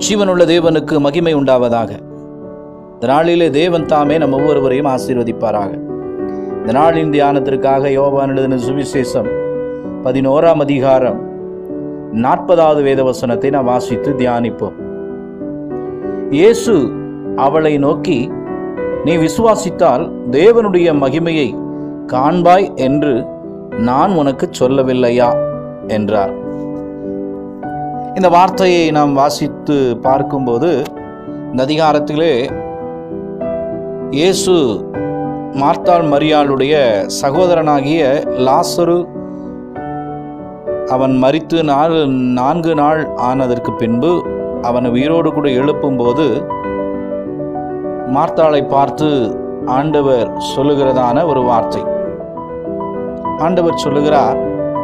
ஜீவனுள்ள தேவனுக்கு மகிமை உண்டாவதாக இந்த நாளிலே தேவன் தாமே நம் ஒவ்வொருவரையும் ஆசீர்வதிப்பாராக இந்த நாளின் தியானத்திற்காக யோவான் எழுதின சுவிசேஷம் பதினோராம் அதிகாரம் நாற்பதாவது வேத வசனத்தை நாம் வாசித்து தியானிப்போம் இயேசு அவளை நோக்கி நீ விசுவாசித்தால் தேவனுடைய மகிமையை காண்பாய் என்று நான் உனக்கு சொல்லவில்லையா என்றார் இந்த வார்த்தையை நாம் வாசித்து பார்க்கும்போது இந்த அதிகாரத்திலே இயேசு மார்த்தாள் மரியாளுடைய சகோதரனாகிய லாசரு அவன் மரித்து நாலு நான்கு நாள் ஆனதற்கு பின்பு அவனை உயிரோடு கூட எழுப்பும்போது மார்த்தாளை பார்த்து ஆண்டவர் சொல்லுகிறதான ஒரு வார்த்தை ஆண்டவர் சொல்லுகிறார்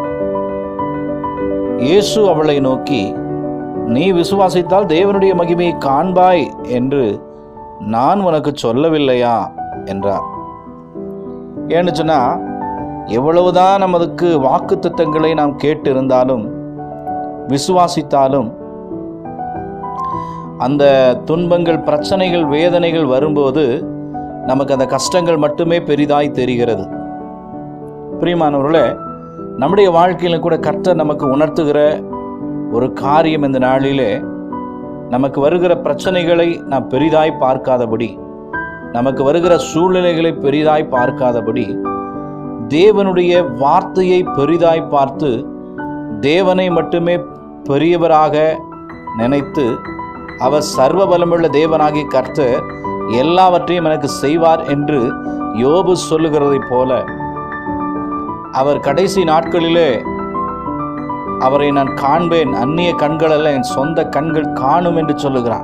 இயேசு அவளை நோக்கி நீ விசுவாசித்தால் தேவனுடைய மகிமையை காண்பாய் என்று நான் உனக்கு சொல்லவில்லையா என்றார் ஏன்னு சொன்னா எவ்வளவுதான் நமதுக்கு வாக்கு தத்தங்களை நாம் கேட்டிருந்தாலும் விசுவாசித்தாலும் அந்த துன்பங்கள் பிரச்சனைகள் வேதனைகள் வரும்போது நமக்கு அந்த கஷ்டங்கள் மட்டுமே பெரிதாய் தெரிகிறது பிரியமானவர்களே நம்முடைய வாழ்க்கையில கூட கர்த்தர் நமக்கு உணர்த்துகிற ஒரு காரியம் இந்த நாளிலே நமக்கு வருகிற பிரச்சனைகளை நாம் பெரிதாய் பார்க்காதபடி நமக்கு வருகிற சூழ்நிலைகளை பெரிதாய் பார்க்காதபடி தேவனுடைய வார்த்தையை பெரிதாய் பார்த்து தேவனை மட்டுமே பெரியவராக நினைத்து அவர் சர்வ பலமுள்ள தேவனாகி கர்த்தர் எல்லாவற்றையும் எனக்கு செய்வார் என்று யோபு சொல்லுகிறதைப் போல அவர் கடைசி நாட்களிலே அவரை நான் காண்பேன் அந்நிய கண்கள் அல்ல என் சொந்த கண்கள் காணும் என்று சொல்லுகிறான்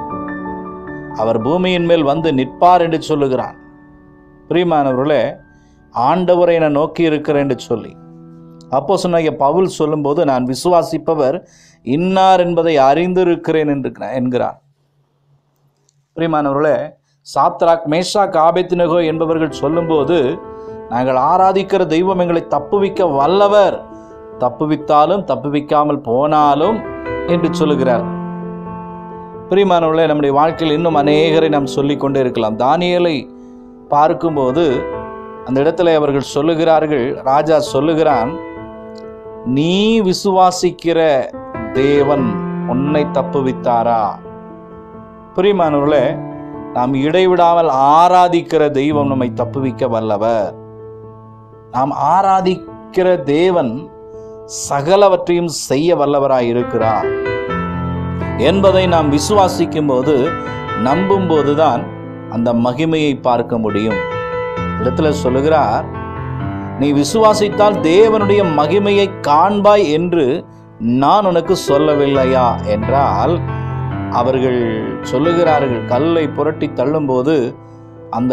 அவர் பூமியின் மேல் வந்து நிற்பார் என்று சொல்லுகிறான் பிரியமானவர்களே ஆண்டவரை நான் நோக்கி இருக்கிறேன் என்று சொல்லி அப்போ சொன்ன பவுல் சொல்லும்போது நான் விசுவாசிப்பவர் இன்னார் என்பதை அறிந்திருக்கிறேன் என்று என்கிறார் பிரியமானவர்களே சாத்ராக் மேஷாக் ஆபேத்தினகோ என்பவர்கள் சொல்லும்போது நாங்கள் ஆராதிக்கிற தெய்வம் எங்களை தப்புவிக்க வல்லவர் தப்புவித்தாலும் தப்புவிக்காமல் போனாலும் என்று சொல்லுகிறார் பிரியமானவர்களே நம்முடைய வாழ்க்கையில் இன்னும் அநேகரை நாம் சொல்லிக் கொண்டே இருக்கலாம் தானியலை பார்க்கும்போது அந்த இடத்துல அவர்கள் சொல்லுகிறார்கள் ராஜா சொல்லுகிறான் நீ விசுவாசிக்கிற தேவன் உன்னை தப்புவித்தாரா பிரியமானவர்களே நாம் இடைவிடாமல் ஆராதிக்கிற தெய்வம் நம்மை தப்புவிக்க வல்லவர் நாம் ஆராதிக்கிற தேவன் சகலவற்றையும் செய்ய வல்லவராய் இருக்கிறார் என்பதை நாம் விசுவாசிக்கும் போது நம்பும் போதுதான் அந்த மகிமையை பார்க்க முடியும் இடத்துல சொல்லுகிறார் நீ விசுவாசித்தால் தேவனுடைய மகிமையை காண்பாய் என்று நான் உனக்கு சொல்லவில்லையா என்றால் அவர்கள் சொல்லுகிறார்கள் கல்லை புரட்டி தள்ளும்போது அந்த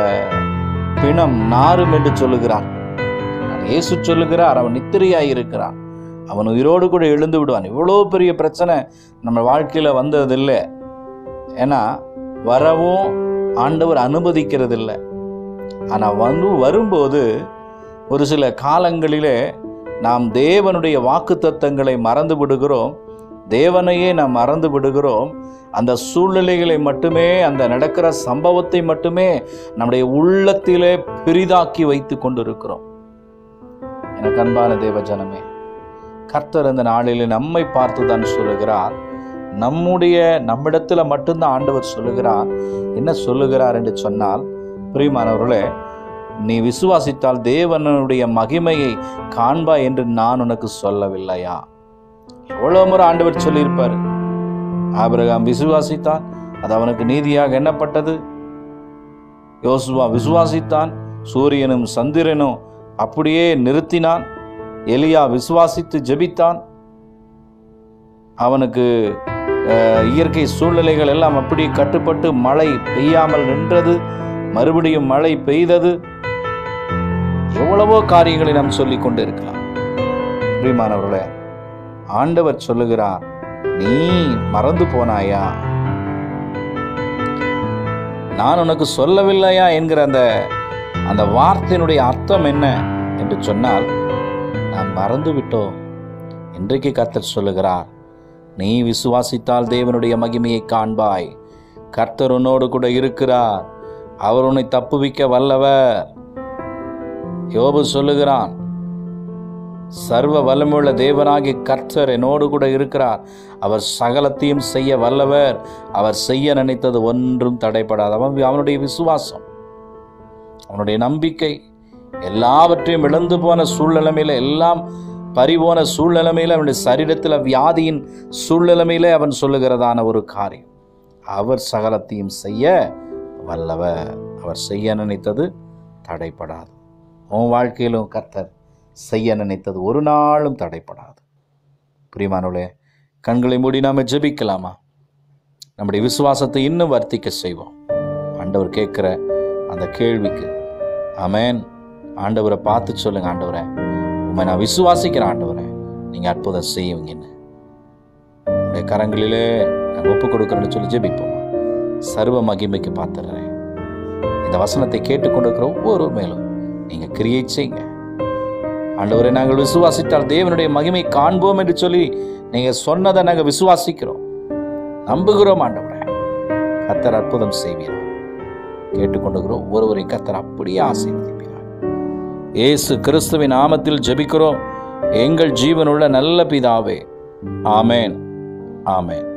பிணம் நாரும் என்று சொல்லுகிறார் இயேசு சொல்லுகிறார் அவன் நித்திரையாய் இருக்கிறான் அவன் உயிரோடு கூட எழுந்து விடுவான் இவ்வளோ பெரிய பிரச்சனை நம்ம வாழ்க்கையில் வந்ததில்லை ஏன்னா வரவும் ஆண்டவர் அனுமதிக்கிறதில்லை ஆனால் வந்து வரும்போது ஒரு சில காலங்களிலே நாம் தேவனுடைய வாக்குத்தத்தங்களை மறந்து விடுகிறோம் தேவனையே நாம் மறந்து விடுகிறோம் அந்த சூழ்நிலைகளை மட்டுமே அந்த நடக்கிற சம்பவத்தை மட்டுமே நம்முடைய உள்ளத்திலே பெரிதாக்கி வைத்து கொண்டிருக்கிறோம் எனக்கு அன்பான தேவ ஜனமே கர்த்தர் இந்த நாளிலே நம்மை பார்த்து தான் சொல்லுகிறார் நம்முடைய நம்மிடத்துல மட்டும்தான் ஆண்டவர் சொல்லுகிறார் என்ன சொல்லுகிறார் என்று சொன்னால் பிரியமானவர்களே நீ விசுவாசித்தால் தேவனுடைய மகிமையை காண்பா என்று நான் உனக்கு சொல்லவில்லையா எவ்வளவு முறை ஆண்டவர் சொல்லியிருப்பார் ஆபிரகாம் விசுவாசித்தான் அது அவனுக்கு நீதியாக எண்ணப்பட்டது யோசுவா விசுவாசித்தான் சூரியனும் சந்திரனும் அப்படியே நிறுத்தினான் எலியா விசுவாசித்து ஜெபித்தான் அவனுக்கு அஹ், இயற்கை சூழ்நிலைகள் எல்லாம் அப்படியே கட்டுப்பட்டு மழை பெய்யாமல் நின்றது மறுபடியும் மழை பெய்தது எவ்வளவோ காரியங்களை நாம் சொல்லிக் கொண்டு இருக்கலாம் பிரியமானவர்களே ஆண்டவர் சொல்லுகிறார் நீ மறந்து போனாயா நான் உனக்கு சொல்லவில்லையா என்கிற அந்த அந்த வார்த்தையினுடைய அர்த்தம் என்ன என்று சொன்னால் நாம் மறந்து விட்டோம் இன்றைக்கு கர்த்தர் சொல்லுகிறார் நீ விசுவாசித்தால் தேவனுடைய மகிமையை காண்பாய் கர்த்தர் உன்னோடு கூட இருக்கிறார் அவர் உன்னை தப்புவிக்க வல்லவர் யோபு சொல்லுகிறான் சர்வ வல்லமுள்ள தேவனாகிய கர்த்தர் என்னோடு கூட இருக்கிறார் அவர் சகலத்தையும் செய்ய வல்லவர் அவர் செய்ய நினைத்தது ஒன்றும் தடைப்படாது அவன் அவனுடைய விசுவாசம் அவனுடைய நம்பிக்கை எல்லாவற்றையும் இழந்து போன சூழ்நிலைமையில எல்லாம் பறிபோன சூழ்நிலைமையில அவனுடைய சரீரத்தில் வியாதியின் சூழ்நிலைமையில அவன் சொல்லுகிறதான ஒரு காரியம் அவர் சகலத்தையும் செய்ய வல்லவர் அவர் செய்ய நினைத்தது தடைப்படாது உன் வாழ்க்கையிலும் கர்த்தர் செய்ய நினைத்தது ஒரு நாளும் தடைப்படாது பிரியமானவளே கண்களை மூடி நாம ஜெபிக்கலாமா நம்முடைய விசுவாசத்தை இன்னும் வர்த்திக்க செய்வோம் ஆண்டவர் கேட்குற அந்த கேள்விக்கு ஆமென் ஆண்டவரை பார்த்து சொல்லுங்க ஆண்டவரை உண்மை நான் விசுவாசிக்கிறேன் ஆண்டவரை நீங்கள் அற்புதம் செய்வீங்கன்னு உங்களுடைய கரங்களிலே நாங்கள் ஒப்பு கொடுக்குறேன்னு சொல்லி ஜெபிப்போம் சர்வ மகிமைக்கு பார்த்துடுறேன் இந்த வசனத்தை கேட்டுக்கொண்டிருக்கிற ஒவ்வொரு மேலும் நீங்கள் கிரியேட் செய்யுங்க ஆண்டவரை நாங்கள் விசுவாசித்தால் தேவனுடைய மகிமை காண்போம் என்று சொல்லி நீங்கள் சொன்னதை நாங்கள் விசுவாசிக்கிறோம் நம்புகிறோம் ஆண்டவரை கத்தர் அற்புதம் செய்வீரா கேட்டுக்கொண்டிருக்கிற ஒவ்வொருவரையும் கத்தர் அப்படியே ஆசீர்வதிப்பீரார் இயேசு கிறிஸ்துவின் நாமத்தில் ஜெபிக்கிறோம் எங்கள் ஜீவனுள்ள நல்ல பிதாவே ஆமேன் ஆமேன்